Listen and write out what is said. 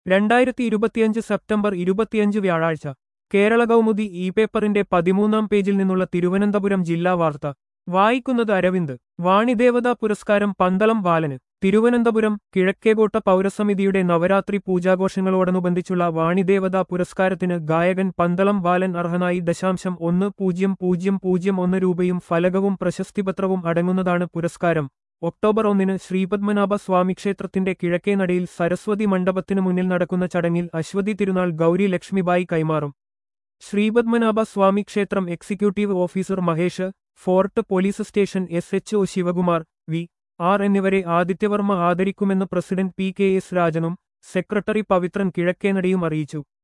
രണ്ടായിരത്തി ഇരുപത്തിയഞ്ച് സെപ്റ്റംബർ ഇരുപത്തിയഞ്ച് വ്യാഴാഴ്ച കേരള കൗമുദി ഇ പേപ്പറിന്റെ പതിമൂന്നാം പേജിൽ നിന്നുള്ള തിരുവനന്തപുരം ജില്ലാ വാർത്ത വായിക്കുന്നത് അരവിന്ദ് വാണിദേവതാ പുരസ്കാരം പന്തളം ബാലന് തിരുവനന്തപുരം കിഴക്കേകോട്ട പൗരസമിതിയുടെ നവരാത്രി പൂജാഘോഷങ്ങളോടനുബന്ധിച്ചുള്ള വാണിദേവതാ പുരസ്കാരത്തിന് ഗായകൻ പന്തളം ബാലൻ അർഹനായി ദശാംശം ഒന്ന് പൂജ്യം പൂജ്യം പൂജ്യം ഒന്ന് രൂപയും ഫലകവും പ്രശസ്തിപത്രവും അടങ്ങുന്നതാണ് പുരസ്കാരം ഒക്ടോബർ ഒന്നിന് ശ്രീപത്മനാഭ സ്വാമി ക്ഷേത്രത്തിന്റെ കിഴക്കേനടയിൽ സരസ്വതി മണ്ഡപത്തിനു മുന്നിൽ നടക്കുന്ന ചടങ്ങിൽ അശ്വതി തിരുനാൾ ഗൗരി ലക്ഷ്മിബായി കൈമാറും ശ്രീപത്മനാഭ സ്വാമി ക്ഷേത്രം executive officer Mahesh fort police station S H O Sivakumar V R എന്നിവരെ ആദിത്യവർമ്മ ആദരിക്കുമെന്ന് പ്രസിഡന്റ് പി കെ എസ് രാജനും സെക്രട്ടറി പവിത്രൻ കിഴക്കേനടയും അറിയിച്ചു